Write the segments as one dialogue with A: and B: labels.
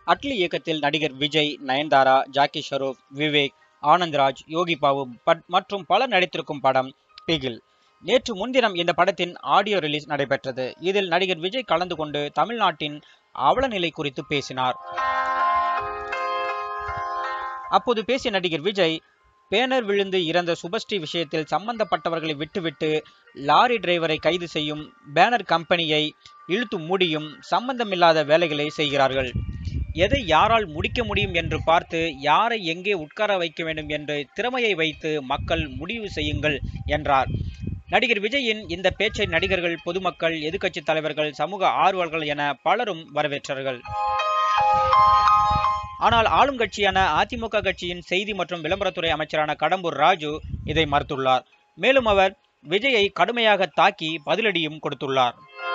A: அட்லி இயக்கத்தில் நடிகர் விஜய் நயன்தாரா ஜாக்கி ஷெரூப் விவேக் ஆனந்த்ராஜ் யோகி பாபு பட் மற்றும் பலர் நடித்திருக்கும் படம் பிகில் நேற்று முன்தினம் இந்த படத்தின் ஆடியோ ரிலீஸ் நடைபெற்றது இதில் நடிகர் விஜய் கலந்து கொண்டு தமிழ்நாட்டின் அவலநிலை குறித்து பேசினார் அப்போது பேசிய நடிகர் விஜய் பேனர் விழுந்து இறந்த சுபஸ்ரீ விஷயத்தில் சம்பந்தப்பட்டவர்களை விட்டுவிட்டு லாரி டிரைவரை கைது செய்யும் பேனர் கம்பெனியை இழுத்து மூடியும் சம்பந்தமில்லாத வேலைகளை செய்கிறார்கள் எதை யாரால் முடிக்க முடியும் என்று பார்த்து யாரை எங்கே உட்கார வைக்க வேண்டும் என்று திறமையை வைத்து மக்கள் முடிவு செய்யுங்கள் என்றார் நடிகர் விஜயின் இந்த பேச்சை நடிகர்கள் பொதுமக்கள் எதிர்க்கட்சி தலைவர்கள் சமூக ஆர்வலர்கள் என பலரும் வரவேற்றார்கள் ஆனால் ஆளும் கட்சியான அதிமுக கட்சியின் செய்தி மற்றும் விளம்பரத்துறை அமைச்சரான கடம்பூர் ராஜு இதை மறுத்துள்ளார் மேலும் அவர் விஜயை கடுமையாக தாக்கி பதிலடியும் கொடுத்துள்ளார்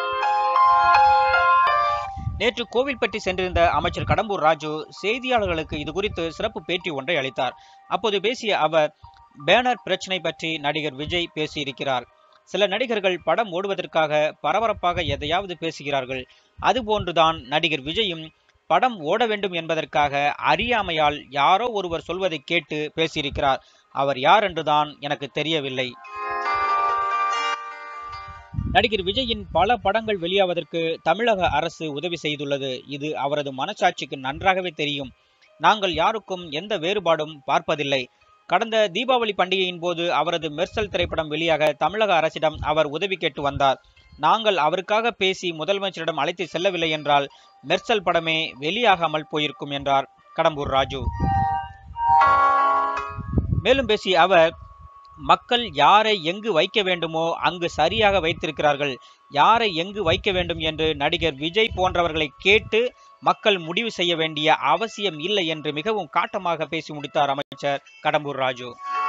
A: நேற்று கோவில்பட்டி சென்றிருந்த அமைச்சர் கடம்பூர் ராஜு செய்தியாளர்களுக்கு இது குறித்து சிறப்பு பேட்டி ஒன்றை அளித்தார் அப்போது பேசிய அவர் பேனர் பிரச்சனை பற்றி நடிகர் விஜய் பேசியிருக்கிறார் சில நடிகர்கள் படம் ஓடுவதற்காக பரபரப்பாக எதையாவது பேசுகிறார்கள் அதுபோன்றுதான் நடிகர் விஜயும் படம் ஓட வேண்டும் என்பதற்காக அறியாமையால் யாரோ ஒருவர் சொல்வதை கேட்டு பேசியிருக்கிறார் அவர் யார் என்றுதான் எனக்கு தெரியவில்லை நடிகர் விஜயின் பல படங்கள் வெளியாவதற்கு தமிழக அரசு உதவி செய்துள்ளது இது அவரது மனசாட்சிக்கு நன்றாகவே தெரியும் நாங்கள் யாருக்கும் எந்த வேறுபாடும் பார்ப்பதில்லை கடந்த தீபாவளி பண்டிகையின் போது அவரது மெர்சல் திரைப்படம் வெளியாக தமிழக அரசிடம் அவர் உதவி கேட்டு வந்தார் நாங்கள் அவருக்காக பேசி முதலமைச்சரிடம் அழைத்து செல்லவில்லை என்றால் மெர்சல் படமே வெளியாகாமல் போயிருக்கும் என்றார் கடம்பூர் ராஜு மேலும் பேசிய அவர் மக்கள் யாரை எங்கு வைக்க வேண்டுமோ அங்கு சரியாக வைத்திருக்கிறார்கள் யாரை எங்கு வைக்க வேண்டும் என்று நடிகர் விஜய் போன்றவர்களை கேட்டு மக்கள் முடிவு செய்ய வேண்டிய அவசியம் இல்லை என்று மிகவும் காட்டமாக பேசி முடித்தார் அமைச்சர் கடம்பூர் ராஜு